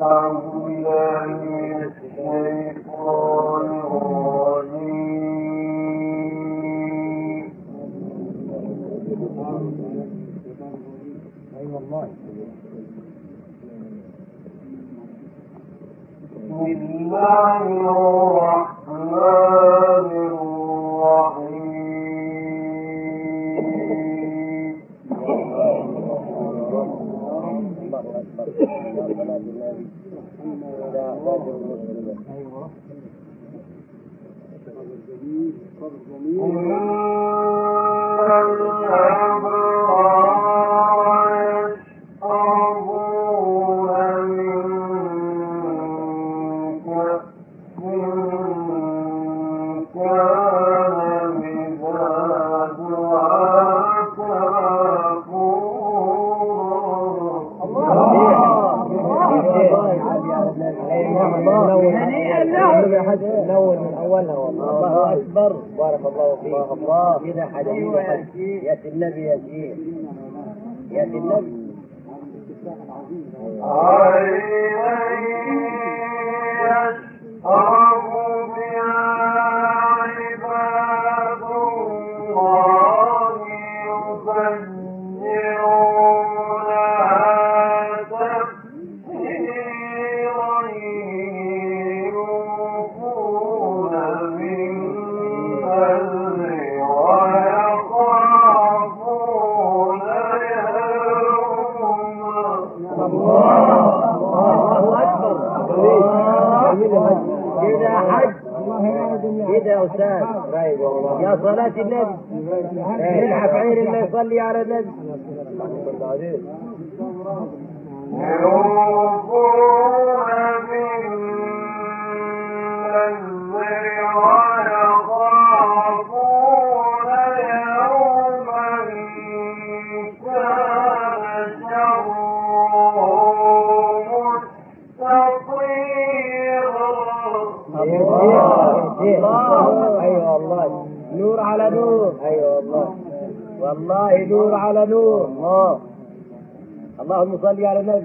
صلي على النبي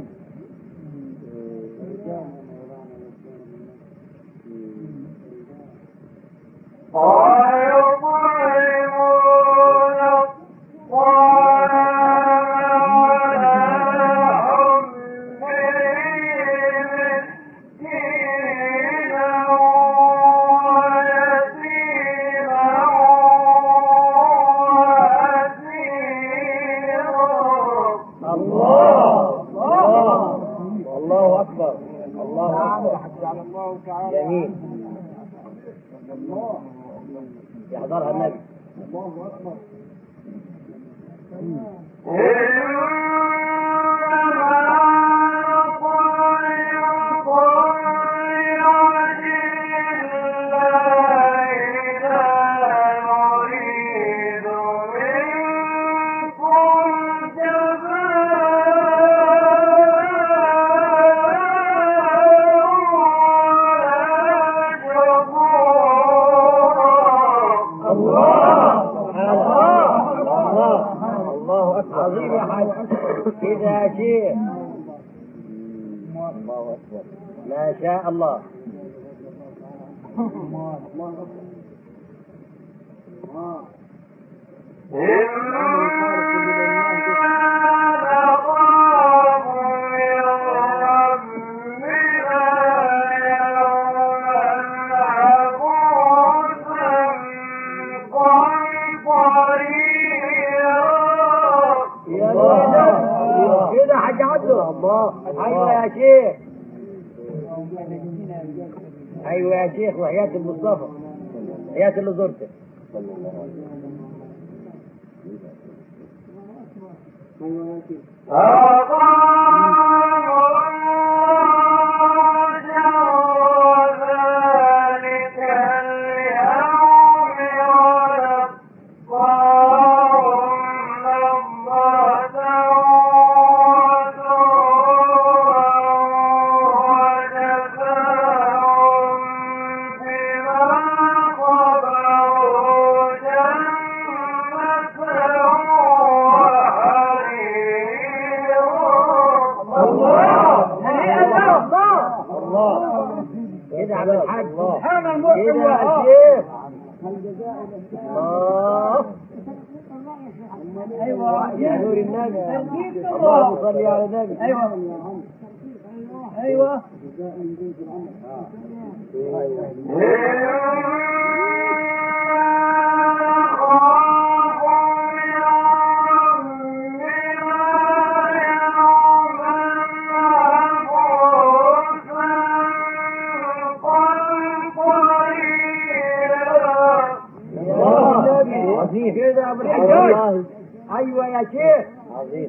عم الحاج سبحان المحسن كده يا والوهاب شيخ الله ايوه يا نور النبي الله. اللهم صل على النبي ايوه ايوه الله عظيم كده يا ابو الحاج والله. ايوه يا شيخ عظيم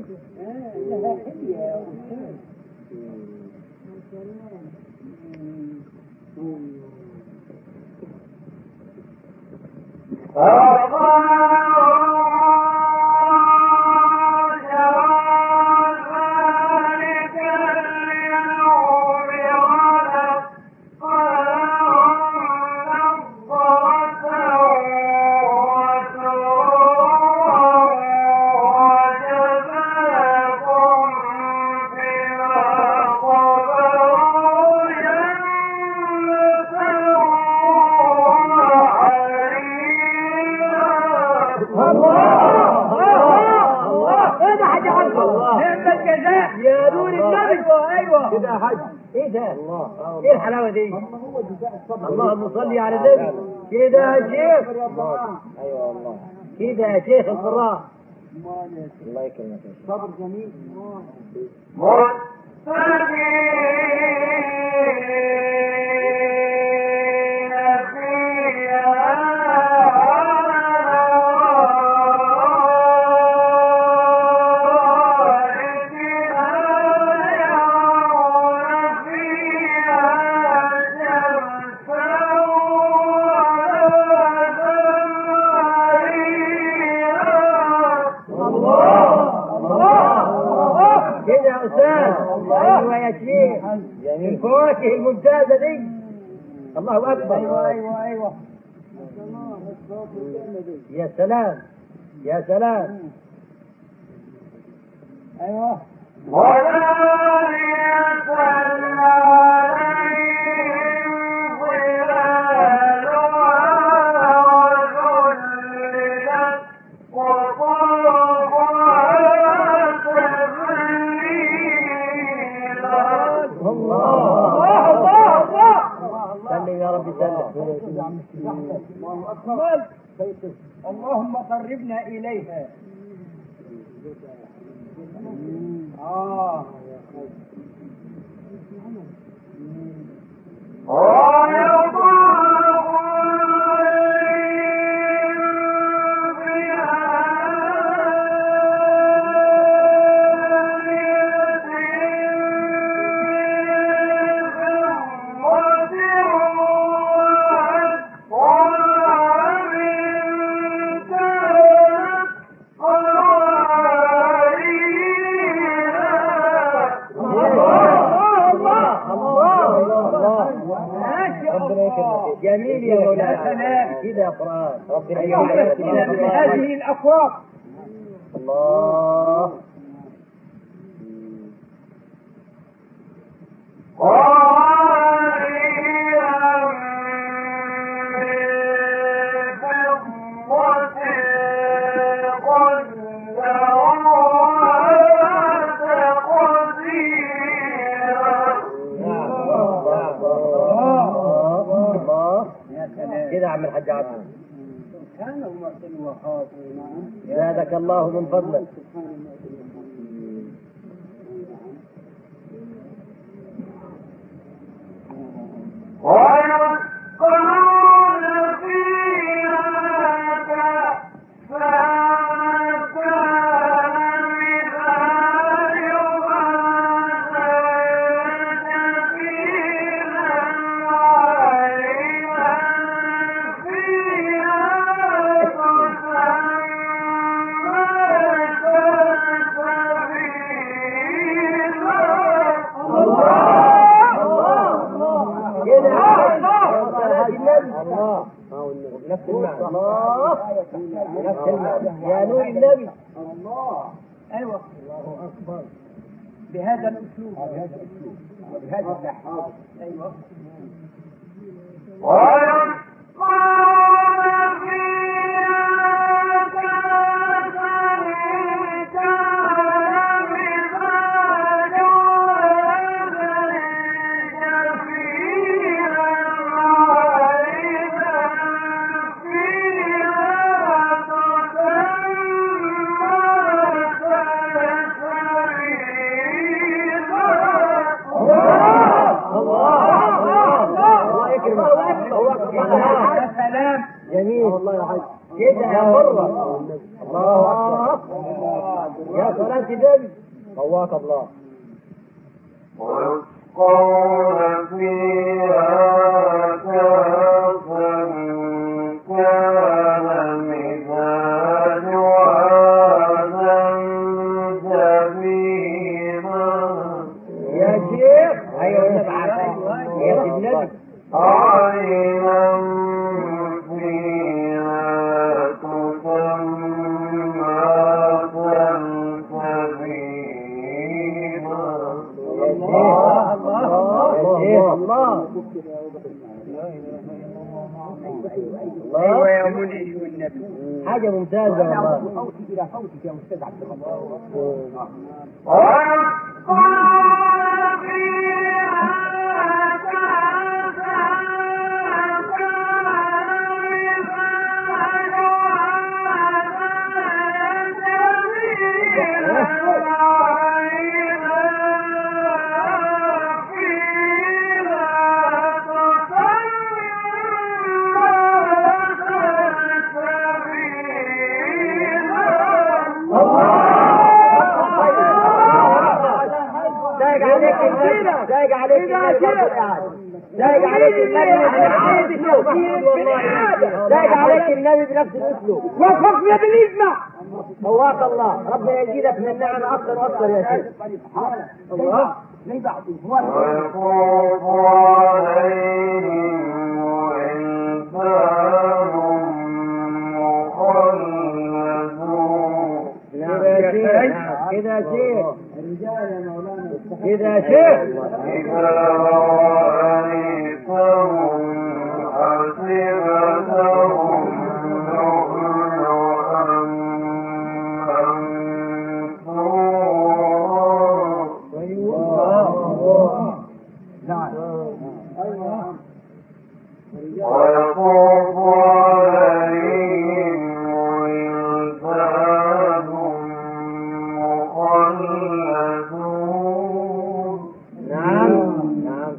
الله ايه ده حاجه عظمه الله. نعم الجزاء يا نور النبي ايوه ايوه كده يا حاج ايه ده الله ايه الحلاوه دي اللهم صل على النبي كده يا شيخ ايوه والله كده يا شيخ القراء الله يكرمك يا شيخ. كده يا استاذ ايوه يا شيخ جميل الفواكه الممتازه دي الله اكبر ايوه ايوه ايوه يا سلام يا سلام ايوه الله الله الله سلم يا رب سلم الله اللهم قربنا اليها اه الله الله الله ما شاء ربنا يكرمك الله جميل يا يا مولانا سلام. كده يا قرآن ربنا أيوة. يكرمك إلى هذه الافواق الله نعم الله الله يا سلام كده يا عم الحاج عبد كان المحسن وخاف زادك الله من فضلك كده يا حاج صلاة النبي الله نفس المعنى الله نفس المعنى يا نور النبي ايوه الله اكبر بهذا الاسلوب بهذا الاسلوب بهذا النحو ايوه الله يكرمك يا سلام جميل والله يا حاج كده يا مرة الله أكبر يا صلاة النبي قواك الله ويسقون فيها كأسا كان مزاجها زنجبيلا يا شيخ ايوه النبي عارفين يا سيد النبي عينا فيها تسمى سلسبيلا الله الله الله ايوه يا منيش والنبي حاجة ممتازة والله فوتي الى فوتك يا استاذ عبد الله دايق عليك النبي دايق عليك النبي دايق عليك النبي دايق عليك النبي بنفس الاسلوب وقفنا بالاجماع قواك الله ربنا يزيدك من النعم اكثر واكثر يا شيخ الله زي بعض ويطوف عليهم ولدان مخلدون كده يا شيخ كده يا شيخ كده يا شيخ إذا رأيتهم حسبتهم لؤلؤا منثورا ويطوف عليهم ولدان مخلدون نعم نعم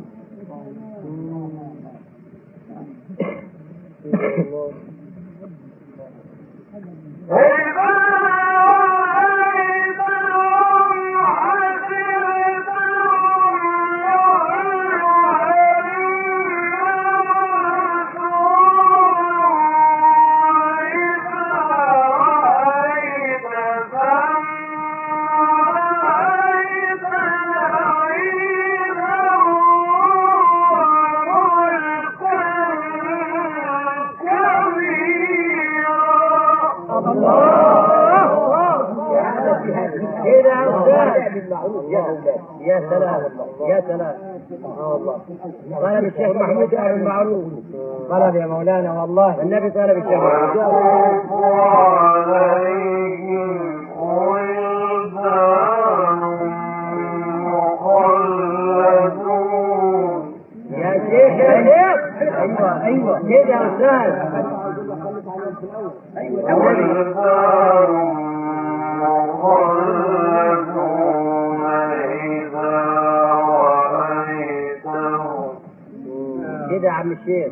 كده يا استاذ يا سلام يا سلام اه والله طلب الشيخ محمود اهل المعروف طلب يا مولانا والله النبي طلب الشيخ محمود ويطوف عليهم ولدان مخلدون يا شيخ يا شيخ ايوه ايوه كده يا استاذ ولدان مخلدون إذا رأيتهم كده يا عم الشيخ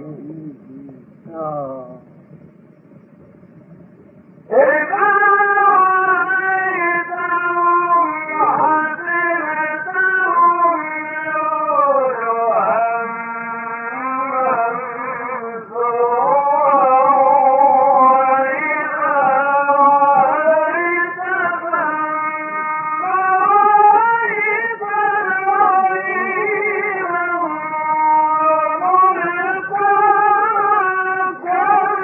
Thank you.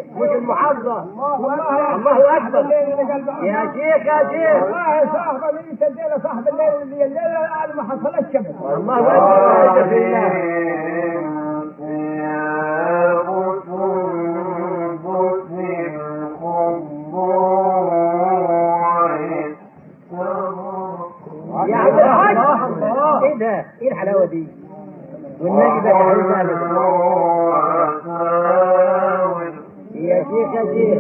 مش المحافظة الله أكبر يا شيخ يا شيخ والله صاحب الليل الليله صاحب الليل اللي الليله قال ما حصلتش ابدا الله أكبر يا شيخ الله. يا عبد الحاج ايه ده؟ ايه الحلاوة دي؟ والنبي بقى تعالى يا شيخ يا شيخ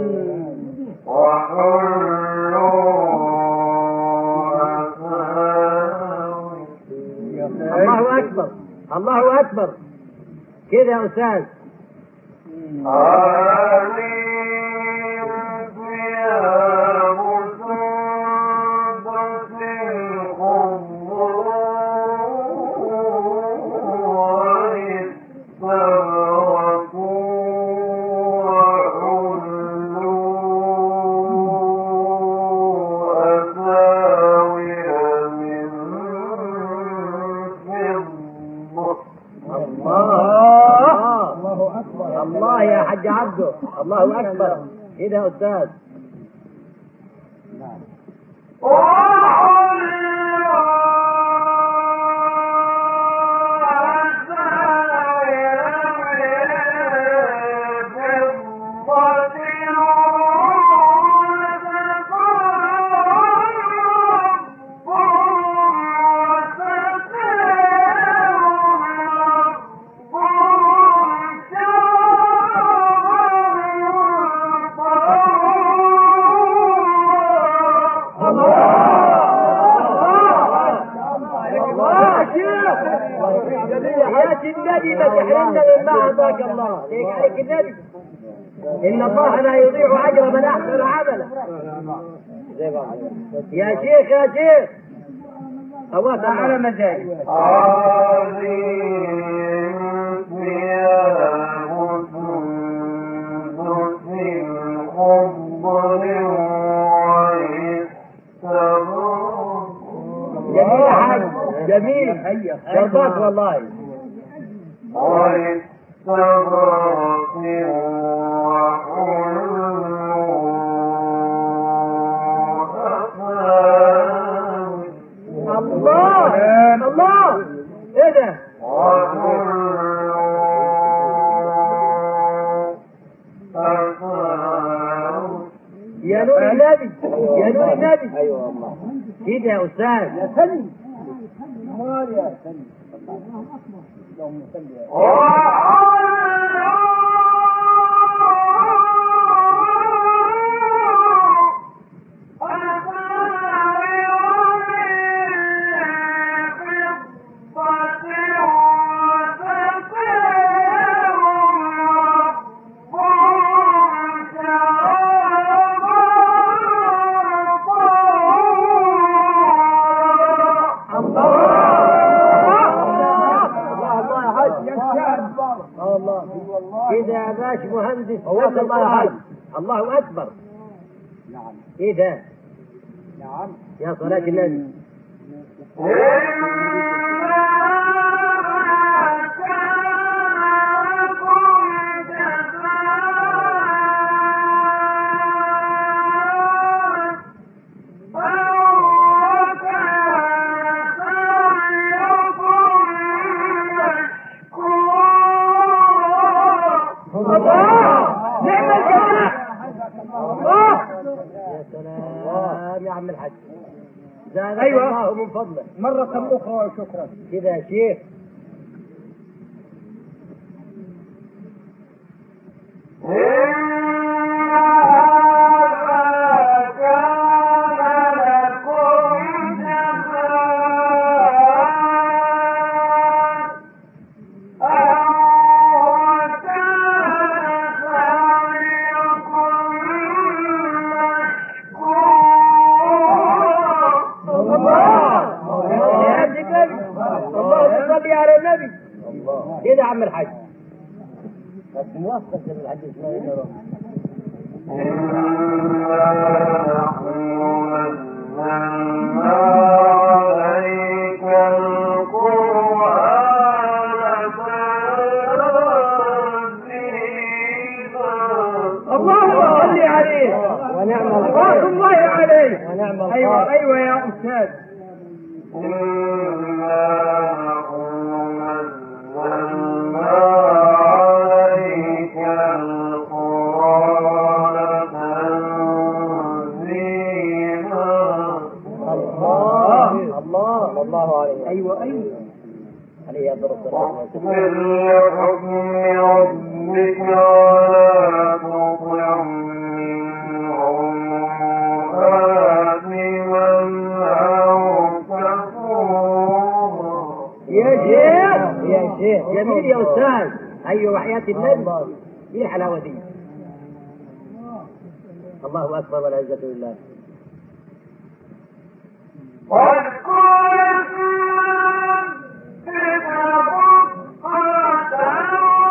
الله أكبر الله أكبر كده يا أستاذ الله الله اكبر الله يا حاج عبده الله أكبر كده يا أستاذ الله يا شيخ حياة النبي ما تحرمنا مما أعطاك الله ليك عليك النبي إن الله لا يضيع أجر من أحسن عملا يا شيخ يا شيخ الله على مزاجك جميل يا حاج جميل شربات والله الله الله ايه ده يا نور النبي يا نور النبي ايوه والله كده يا استاذ يا سلم امال يا سلم اللهم صل يا الله الله يا حاج يا شعب اه والله كده يا باش مهندس الله الله يا حاج الله اكبر نعم ايه ده نعم يا صلاة النبي نعم الجماعة الله يا سلام يا عم الحاج زادك أيوة. الله من فضله مرة أخرى وشكرا كده يا شيخ الله يا عبد النبي اللهم صل على النبي كده يا عم الحاج بس موفق يا الحاج اسماعيل يا رب الله الخير ونعم رحمة الخير الله عليك ونعم الخير ايوه ايوه يا استاذ الله الله الله عليه ايوه ايوه عليه افضل الصلاه والسلام واصبر لحكم ربك ولا تطع منهم آثما أو كفورا يا شيخ يا شيخ جميل يا استاذ ايوه وحياه النبي ايه الحلاوه دي الله اكبر والعزه لله واذكر اسم ربك بكرة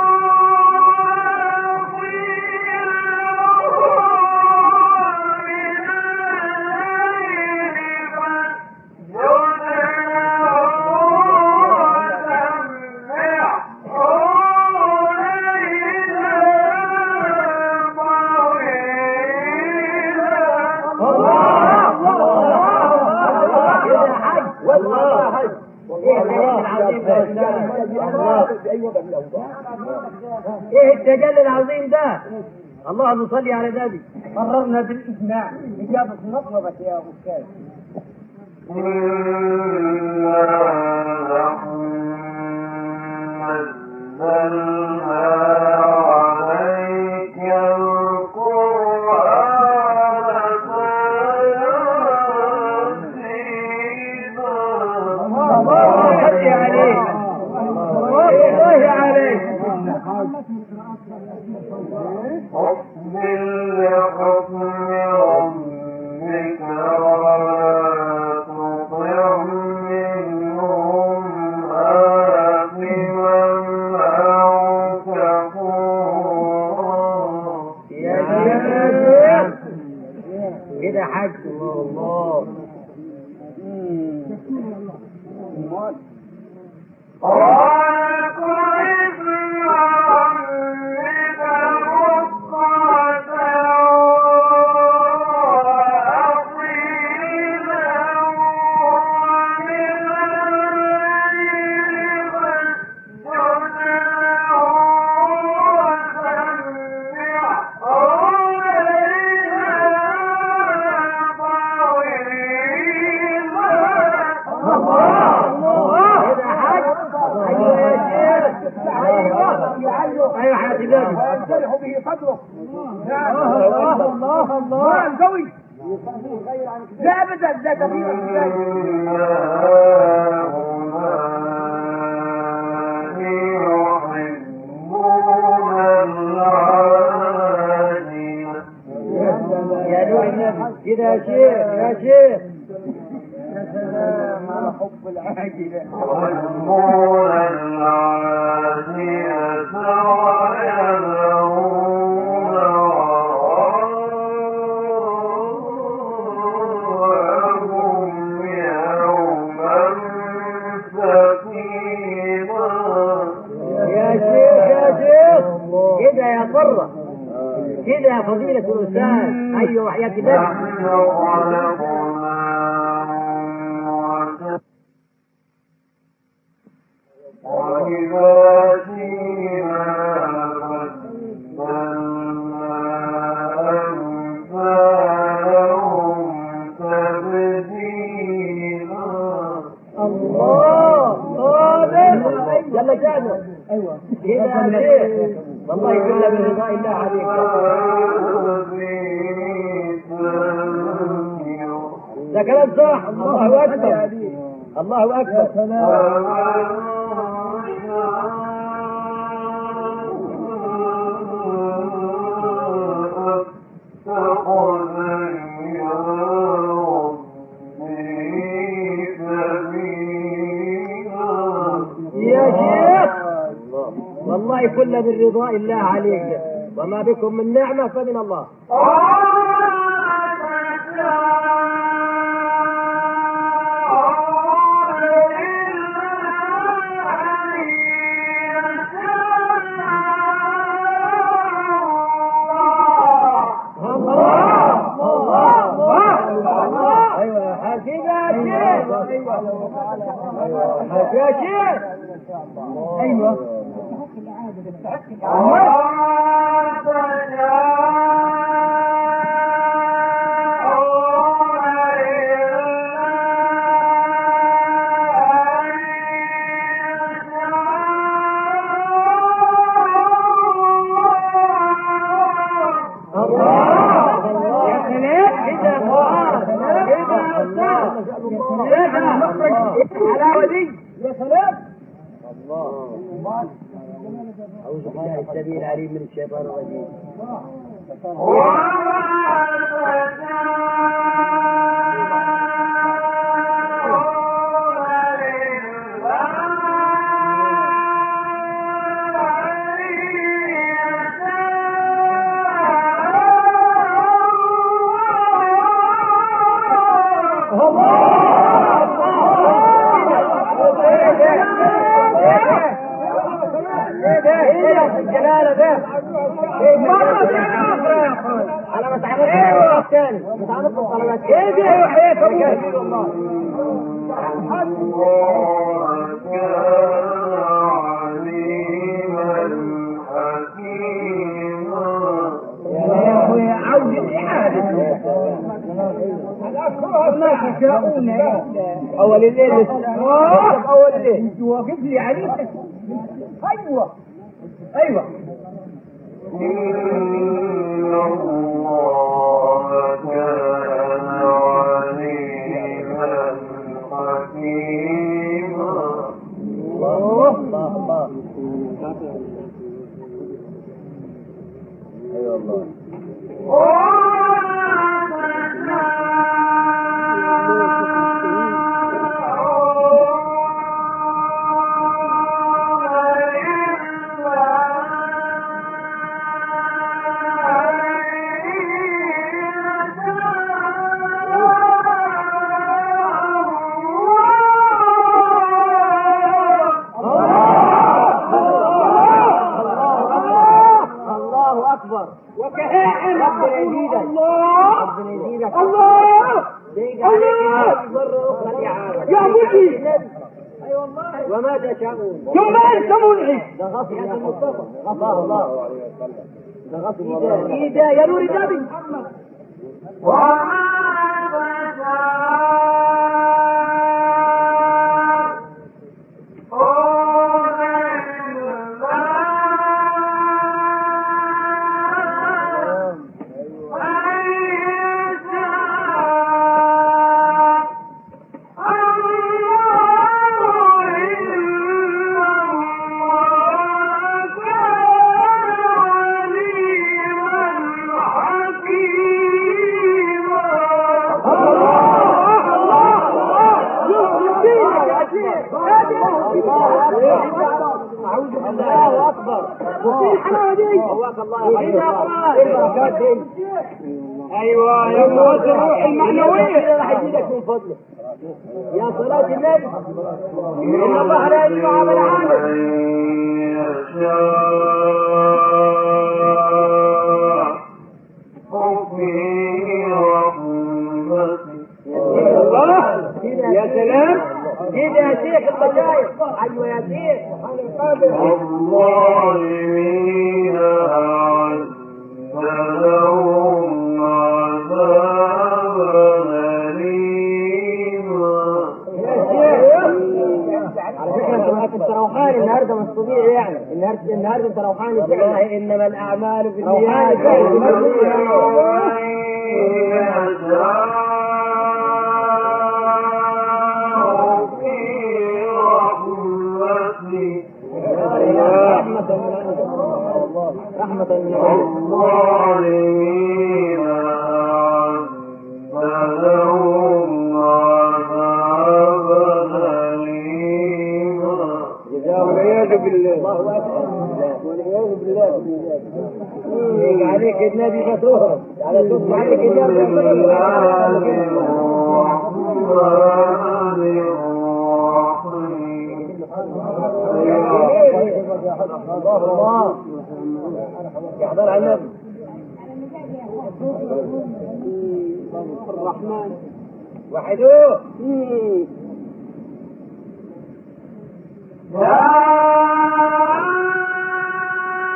كده حج والله حج ايه الدليل العظيم ده يا أستاذ؟ الله. ايه التجلي العظيم ده اللهم صل على النبي قررنا بالاجماع اجابه مطلبك يا استاذ الله عليك الله عليك اصبر لحكم ربك ولا تطع منهم آثما أو كفورا يا شيخ كده حج الله كده حج ايوه يا شيخ ايوه ايوه حياة النبي وينشرح به صدره الله الله الله القوي لا ابدا لا تغيير في ذلك يا نور النبي كده يا شيخ يا شيخ يا سلام على حب العاجله يحبون العاجلة ويذرون وراءهم يوما ثقيلا يا شيخ يا شيخ كده يا قرة كده يا فضيلة الأستاذ أيوة وحياة النبي نحن خلقناهم وإذا جئنا بدلنا أمثالهم تبديلا الله قادر جل شأنه ايوه كده يا شيخ والله كله برضاء الله عليك ده كلام صح الله أكبر الله أكبر يا شيخ والله كله بالرضاء الله عليك ده. وما بكم من نعمة فمن الله الله يا سلام كده فؤاد كده يا استاذ كده مخرج الحلاوه دي يا سلام أعوذ بالله السميع العليم من الشيطان الرجيم ايه ده ايه ده الجلاله ده على ما تعرف ايه الثاني ما تعرف الطلبات ايه ده ايه وحياتك والله يا اخويا عود الاعاده ما تشاءون اول الليل اول الليل واقف لي عليك ايوه ايوه إن الله كان عليما حكيما الله الله الله اي والله الله اكبر وكهائن ربنا يزيدك الله ربنا يزيدك الله ديك عليك الله هذه مرة أخرى الإعادة. يا مجي أي والله وما تشاءون ثم انت منعم ده غصب يا مصطفى الله الله ده غصب والله إيدا يا نور النبي أعوذ بالله الله أكبر وفي الحلاوة دي هواك الله يا البركات دي ايوه يا موت الروح المعنويه راح يزيدك من فضله يا صلاة النبي إن الله لا يجمع عمل عامل يا سلام كده يا شيخ المشايخ ايوه يا شيخ الظالمين أعد لهم عذابا أليما على فكره انت معاك انت روحاني النهارده مش طبيعي يعني النهارده النهارده انت روحاني والله انما الاعمال بالنيات رحمة من عند الله رحمة من عند الظالمين أعد لهم عذابا أليما والعياذ بالله الله اكبر والعياذ بالله يجي عليك النبي فتهرب على صوت عليك النبي الرحمن الرحيم الله الله يحضر على النبي الرحمن وحدوه لا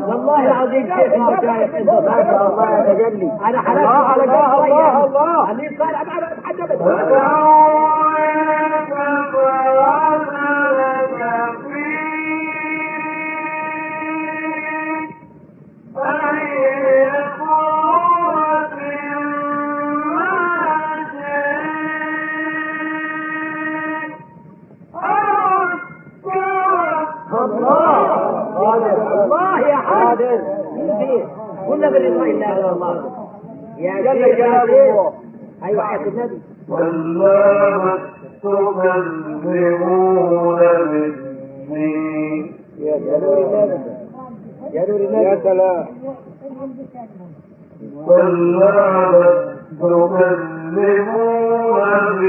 والله العظيم شيخ المشايخ انت ما شاء الله يا تجلي انا حلفت الله على الله قلبي الله الله اللي طالع معنا اتحجبت الله الله يا حاج كنا بالرضا الا الا الله يا جل شيخ يا جلاله. شيخ ايوه حياة النبي كلا بل تكذبون بالدين يا نور النبي يا نور النبي يا سلام كلا بل تكذبون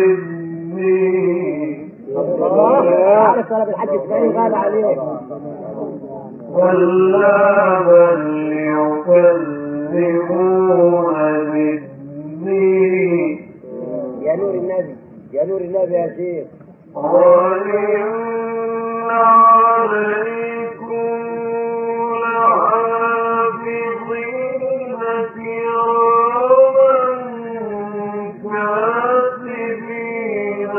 بالدين الله على صلاة الحج اسماعيل غاب عليهم كلا بل يكذبون بالدين يا نور النبي يا نور النبي يا شيخ وإن عليكم لحافظين كراما كاتبين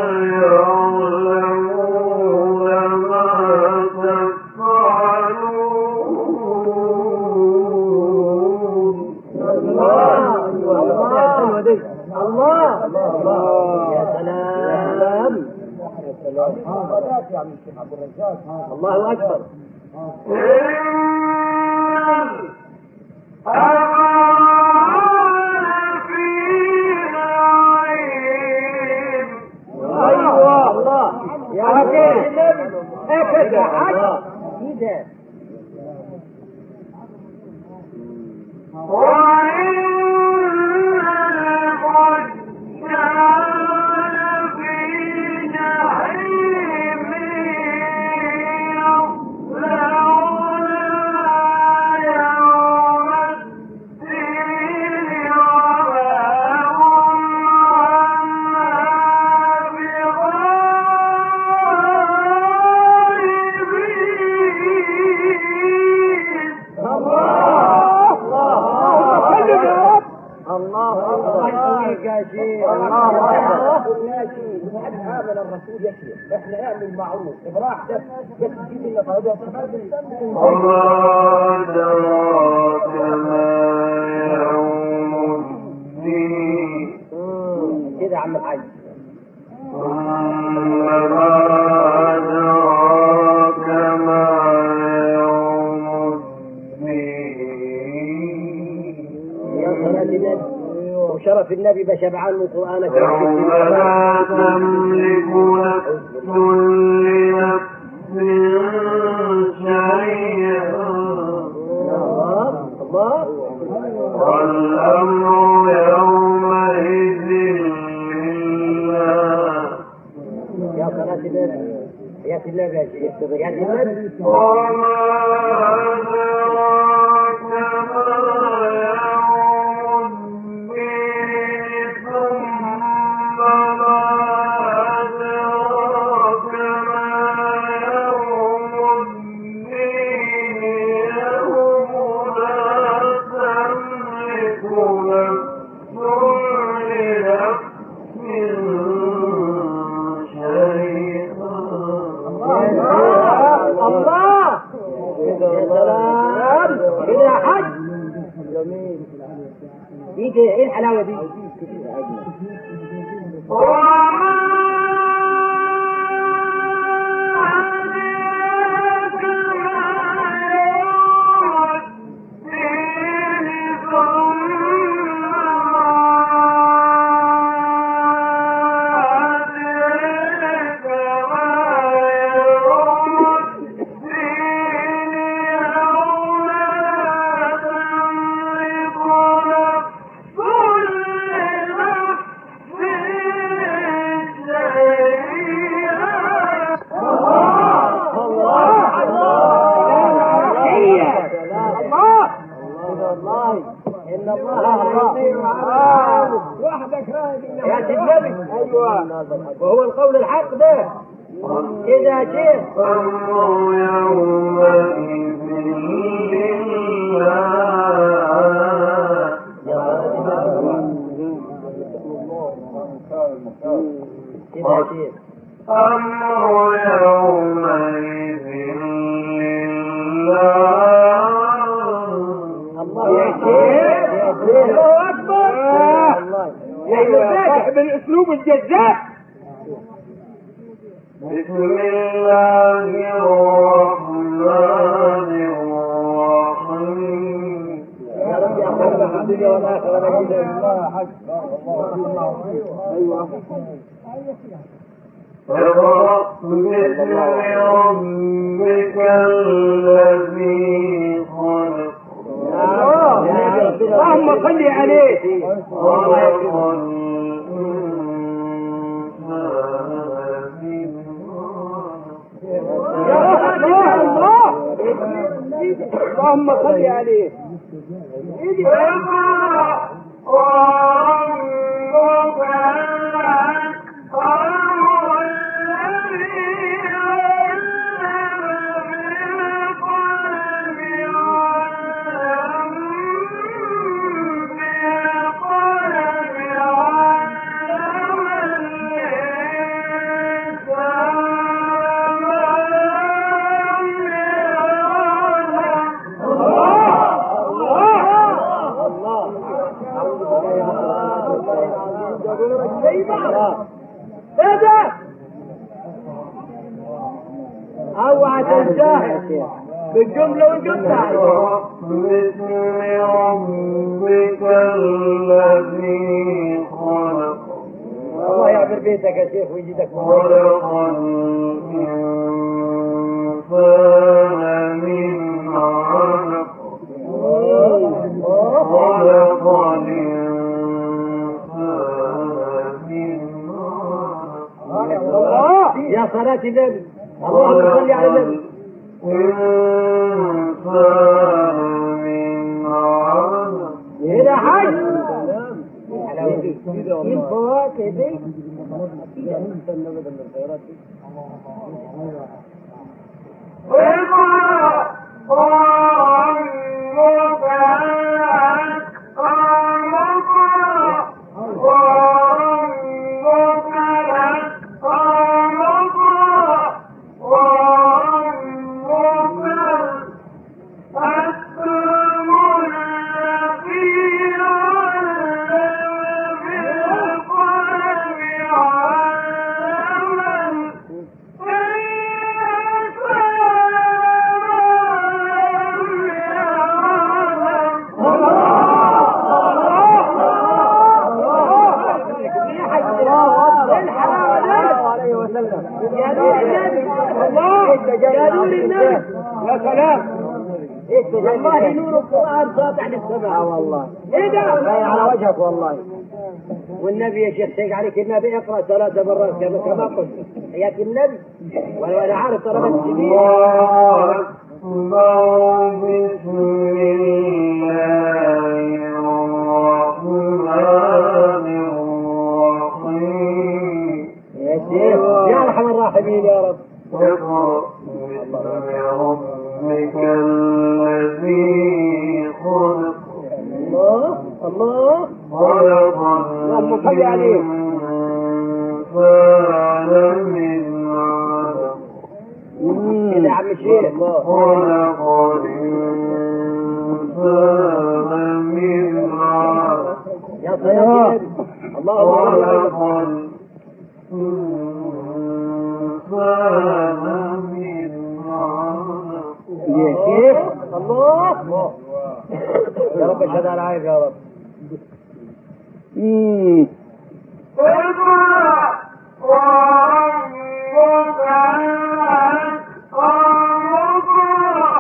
يعلمون ما تفعلون الله الله الله يا سلام الله اكبر ايوه الله يا شيخ اكد يا حاج كده الله اكبر الله يقويك يا شيخ الله اكبر يا شيخ من آمن الرسول يكفي احنا اعمل معروف براحتك بس تجيب لنا فائدة وما أدراك ما يوم الدين كده يا عم الحاج ثم ما أدراك ما يوم الدين يا صلاة النبي وشرف النبي بشبعان من قرآنك يوم لا تملك نفس لنفس شيئا الله الله والأمر يومئذ لله يا صلاة النبي يا النبي يا شيخ يا النبي وما أدراك ما يوم الدين ثم ما أدراك ما يوم الدين يوم لا تملك نفس لنفس شيئا الله يا سلام كده يا حاج دي كده ايه الحلاوه دي ان الله وحدك رايد يا سيدي النبي ايوه وهو القول الحق ده كده يا شيخ الأمر يومئذ لله كده يا شيخ الأمر يومئذ لله يا شيخ الله اكبر ايوه صاحب الاسلوب الجذاب بسم الله الرحمن الرحيم يا رب يا اخوانا في الدنيا والاخره نجد اقرأ باسم ربك الذي خلق اللهم صل عليه خلق الإنسان من علق اللهم صل عليه اقرأ وربك الأكرم الذي علم بالقلم علم بالقلم علم الإنسان ما لم يعلم هذا اوعى تنساه بالجمله والجمله باسم ربك الذي خلق الله يعبر بيتك يا شيخ ويجدك خلق الإنسان من علق خلق الإنسان من علق الله يا صلاة النبي اللهم صل على النبي الإنسان من علق هنا حج الفواكه دي اقرأ وربك الأكرم اقرأ وربك الأكرم اقرأ وربك الأكرم الذي علم بالقلم علم عليه وسلم يا نور النبي الله يا نور النبي يا سلام والله نور القرآن ساطع للسماء والله ايه ده باين على وجهك والله والنبي يا شيخ شيخ عليك النبي اقرا ثلاث مرات كما كما قلت حياة النبي وانا انا عارف طلبة الجميل الله أكبر بسم الله الرحمن الرحيم يا شيخ يا ارحم الراحمين يا رب اقرأ باسم ربك الذي خلق الله الله خلق اللهم صل عليه. الإنسان من علق كده يا عم الشيخ خلق الإنسان من علق يا صلاة النبي اللهم صل على خلق الإنسان من علق يا شيخ الله يا رب اشهد على عيب يا رب اقرأ وربك الأكرم اقرأ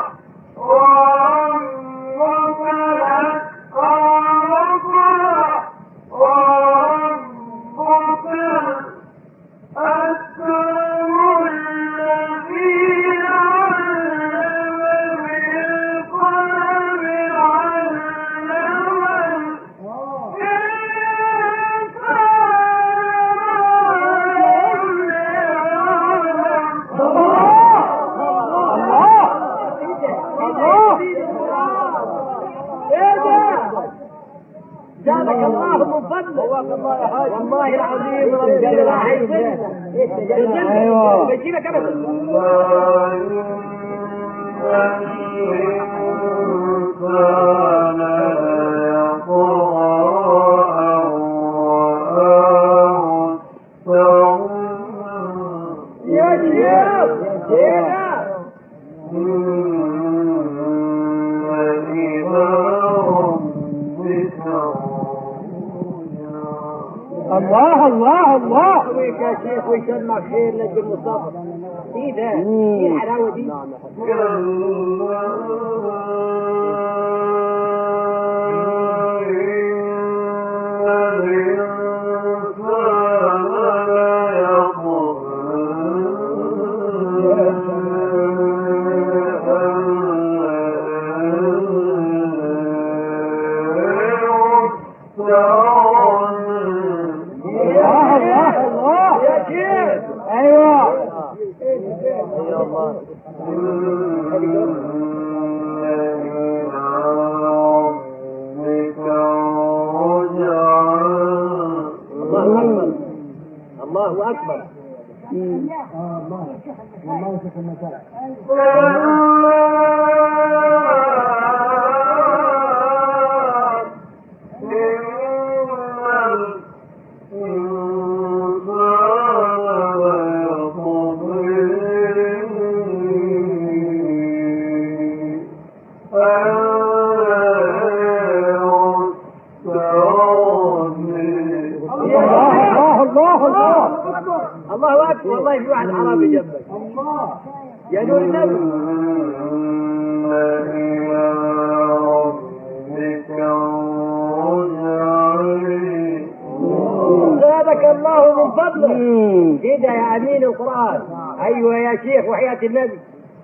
وربك الأكرم اقرأ وربك الأكرم الذي علم بالقلم علم الإنسان زادك الله من فضله والله العظيم ربنا لا حيضلنا أيوة. بجيبك ابدا يا شيخ يا شيخ الله الله الله ويك يا شيخ ويسمع خير نجم مصطفى ايه ده؟ ايه الحلاوه دي؟ الله الله الله يا شيخ ايوه الله اكبر الله اكبر الله الله الله الله اكبر والله في واحد عربي جنبك يا نور النبي زادك الله من فضله كده يا امين القران ايوه يا شيخ وحياه النبي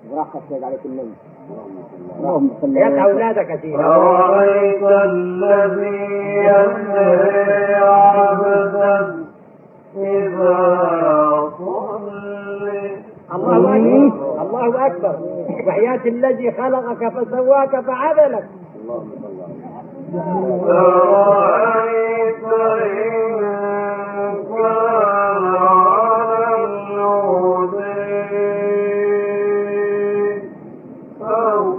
اللهم صل يدعى اولادك يا شيخ أرأيت الذي ينهي عبدا إذا صلي الله اكبر الله اكبر وحياه الذي خلقك فسواك فعدلك أرأيت إن كان على الهدي أو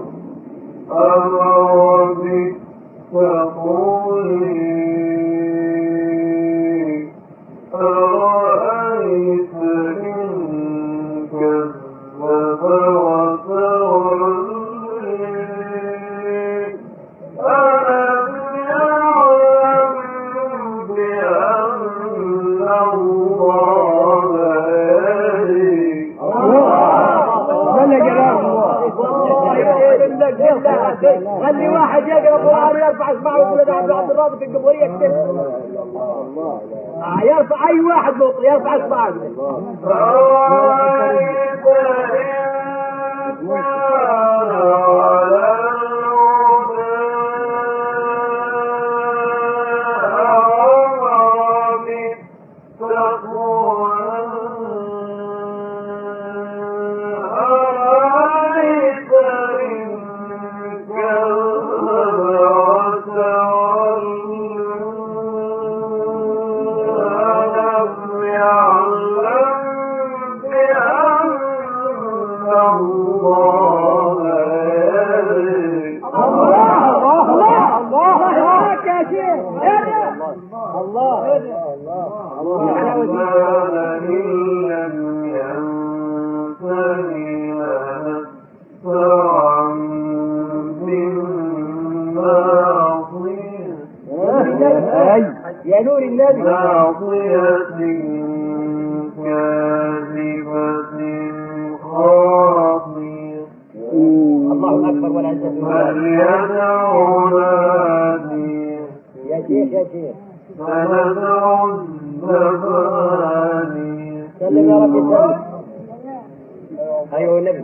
أمر بالتقوي أرأيت إن كذب وتولي ألم يعلم بأن الله يري جل جلاله خلي واحد يقرا قران يرفع اصبعه ويقول انا عبد عبد الرازق الجمهوريه كده آه، يرفع اي واحد مطلق يرفع اصبعه أرأيت إن كان على الهدى أمر بالتقوى أرأيت إن كذب وتولى ألم يعلم بأن الله يري الله الله الله الله يا شيخ الله الرحمن إن لم ينتهي لنسفعا بالناصية يا نور النبي ناصية كاذبة خاطئة الله اكبر والعزه لله فليدع ناديه يا شيخ يا شيخ سندع الزبانية سلم يا رب سلم ايوه النبي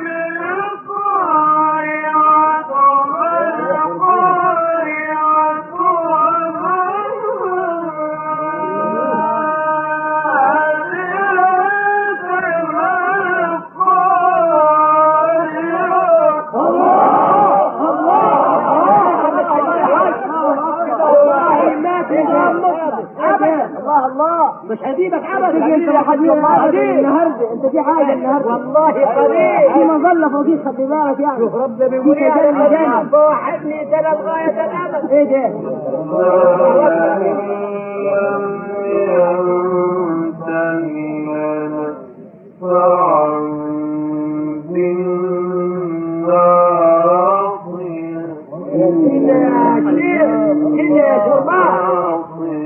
القارعة مش هسيبك ابدا تيجي انت واحد من النهارده انت في حاجه النهارده والله في قليل مظله فوقيك خلي بالك يعني شوف ربنا بيقول في يا كتاب الجنة. رب وحدني تلا الغاية الأبد ايه ده؟ كده يا شيخ كده يا شربان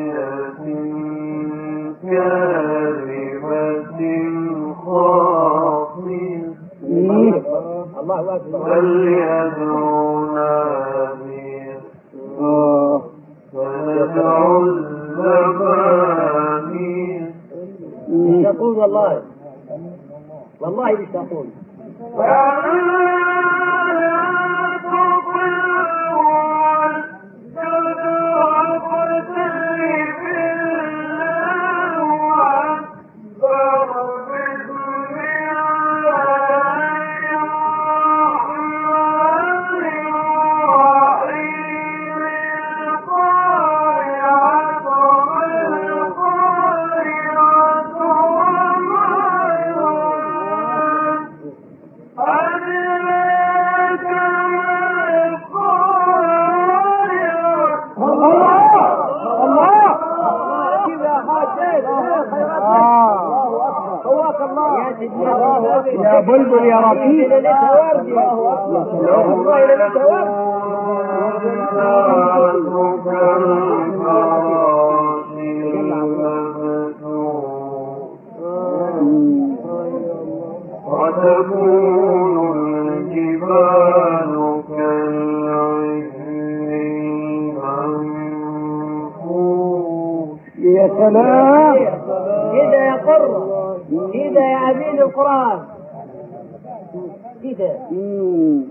الله أكبر فليدعو ناديه فندعو الزبانيه يشتاقون والله والله يشتاقون يا بلبل يا رقيق والله ليلتها ورد وتكون الجبال كالعهن المنفوش يا سلام كده يا قرة كده يا أمين القرآن كده مم.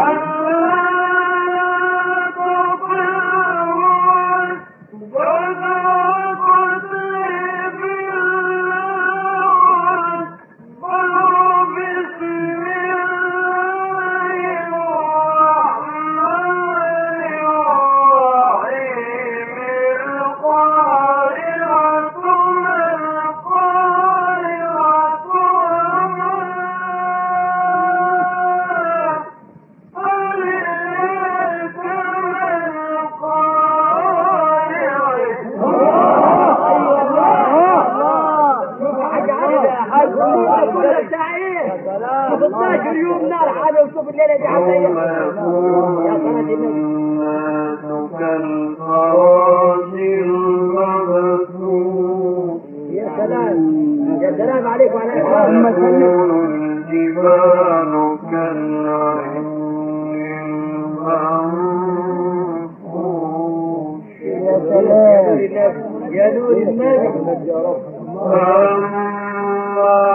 حاجة عادة حاجة كلها بتاع ايه؟ 12 يوم نار حاجة وشوف الليلة دي عاملة يوم ايه؟ يكون يا سنة النبي الناس كالفراش المبثوث يا سلام يا سلام عليك وعلى اللهم إخوانك صل الجبال كالعهن المنفوش يا سلام يا نور النبي أما